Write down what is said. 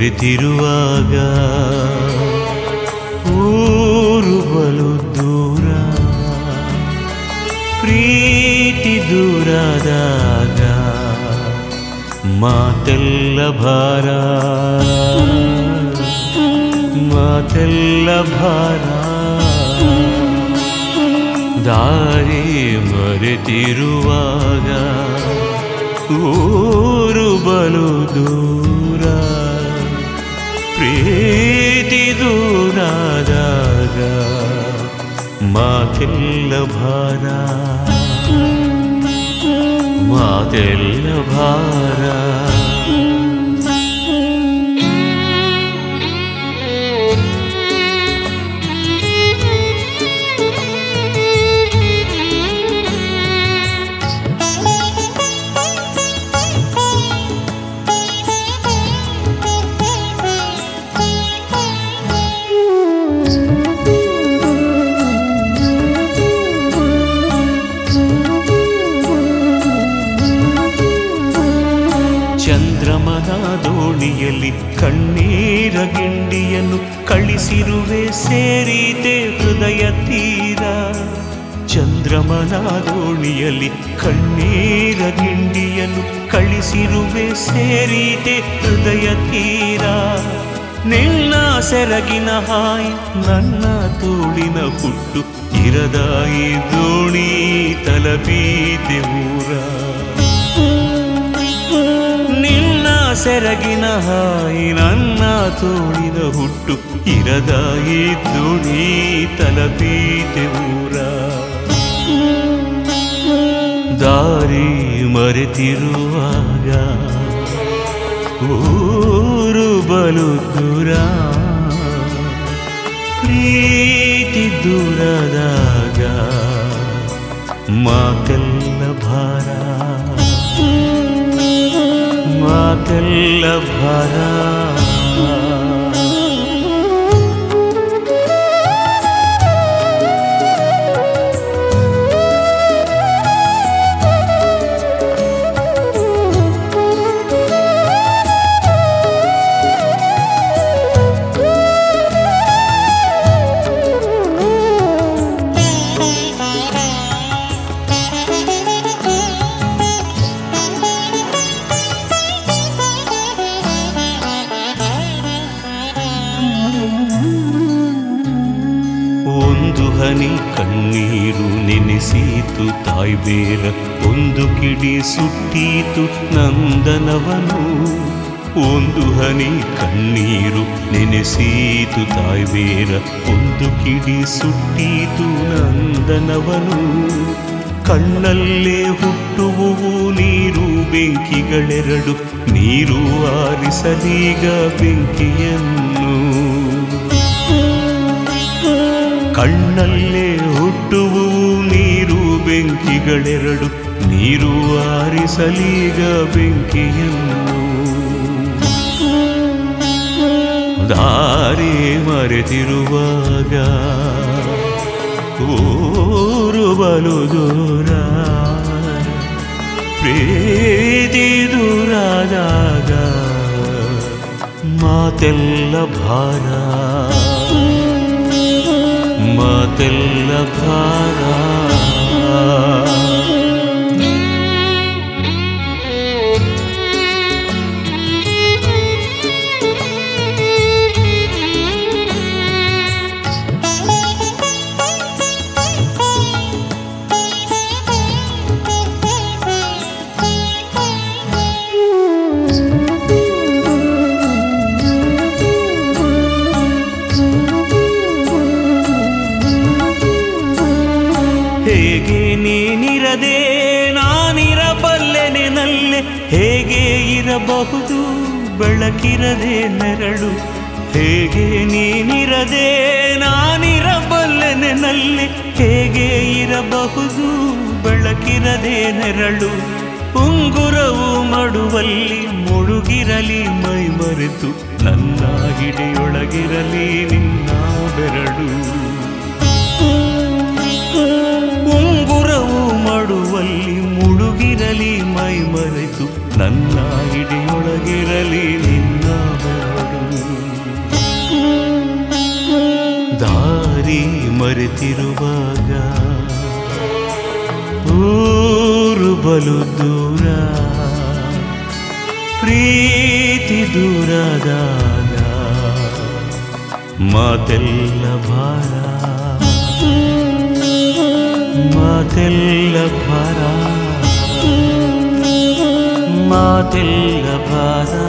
ಮರೆತಿರುವಾಗ ಊರು ಬಲು ದೂರ ಪ್ರೀತಿ ದೂರಾದಾಗ ಮಾತೆಲ್ಲ ಭಾರ ಮಾತೆಲ್ಲ ಭಾರ ದಾರಿ ಮರೆತಿರುವಾಗ ಊರು ಬಲು ದೂರ ಪ್ರೀತಿ ದೂರಾದಾಗ ಮಾತೆಲ್ಲ ಭಾರ ಮಾತೆಲ್ಲ ಭಾರ ಚಂದ್ರಮನ ದೋಣಿಯಲ್ಲಿ ಕಣ್ಣೀರ ಗಿಂಡಿಯನ್ನು ಕಳಿಸಿರುವೆ ಸೇರಿದೆ ಹೃದಯ ತೀರ ಚಂದ್ರಮನ ದೋಣಿಯಲ್ಲಿ ಕಣ್ಣೀರ ಗಿಂಡಿಯನ್ನು ಕಳಿಸಿರುವೆ ಸೇರಿದೆ ಹೃದಯ ತೀರ ನಿನ್ನ ಸೆರಗಿನ ಹಾಯಿ ನನ್ನ ತೋಳಿನ ಹುಟ್ಟು ಇರದಾಯಿ ದೋಣಿ ತಲಪೀತೆ ಊರ ನಿನ್ನ ಸೆರಗಿನ ಹಾಯಿ ನನ್ನ ತೋಳಿನ ಹುಟ್ಟು ಇರದಾಯಿ ದೋಣಿ ತಲಪೀತೆ ಊರ ದಾರಿ ಮರೆತಿರುವಾಗ ಊರು ಬಲು ದೂರ ಪ್ರೀತಿ ದೂರದಾಗ ಮಾತೆಲ್ಲ ಭಾರ ಮಾತೆಲ್ಲ ಭಾರ ಒಂದು ಹನಿ ಕಣ್ಣೀರು ನೆನೆಸೀತು ತಾಯ್ಬೇರ ಒಂದು ಕಿಡಿ ಸುಟ್ಟೀತು ನಂದನವನು ಒಂದು ಹನಿ ಕಣ್ಣೀರು ನೆನೆಸೀತು ತಾಯ್ಬೇರ ಒಂದು ಕಿಡಿ ಸುಟ್ಟೀತು ನಂದನವನು ಕಣ್ಣಲ್ಲೇ ಹುಟ್ಟುವುವು ನೀರು ಬೆಂಕಿಗಳೆರಡು ನೀರು ಆರಿಸಲೀಗ ಬೆಂಕಿಯನ್ನು ಕಣ್ಣಲ್ಲೇ ಹುಟ್ಟುವು ನೀರು ಬೆಂಕಿಗಳೆರಡು ನೀರು ಆರಿಸಲೀಗ ಬೆಂಕಿಯನ್ನು ದಾರಿ ಮರೆತಿರುವಾಗ ಊರು ಬಲು ದೂರ ಪ್ರೀತಿ ದೂರಾದಾಗ ಮಾತೆಲ್ಲ ಭಾರ ಮಾತೆಲ್ಲ ಭಾರ ಹೇಗೆ ನೀನಿರದೆ ನಾನಿರಬಲ್ಲೆನೆ ನಲ್ಲೆ ಹೇಗೆ ಇರಬಹುದು ಬೆಳಕಿರದೆ ನೆರಳು ಹೇಗೆ ನೀನಿರದೆ ನಾನಿರಬಲ್ಲೆನೆ ನಲ್ಲೆ ಹೇಗೆ ಇರಬಹುದು ಬೆಳಕಿರದೆ ನೆರಳು ಉಂಗುರವು ಮಡುವಲ್ಲಿ ಮುಳುಗಿರಲಿ ಮೈ ಮರೆತು ನನ್ನ ಹಿಡಿಯೊಳಗಿರಲಿ ನಿನ್ನ ಬೆರಳು ಉಂಗುರವು ಮಾಡುವಲ್ಲಿ ಮುಳುಗಿರಲಿ ಮೈ ಮರೆತು ನನ್ನ ಹಿಡಿಯೊಳಗಿರಲಿ ನಿನ್ನ ಬೆರಳು ಬಲು ದೂರ ಪ್ರೀತಿ ದೂರದಾಗ ಮಾತೆಲ್ಲ ಭಾರ ಮಾತೆಲ್ಲ ಭಾರ ಮಾತೆಲ್ಲ ಭಾರ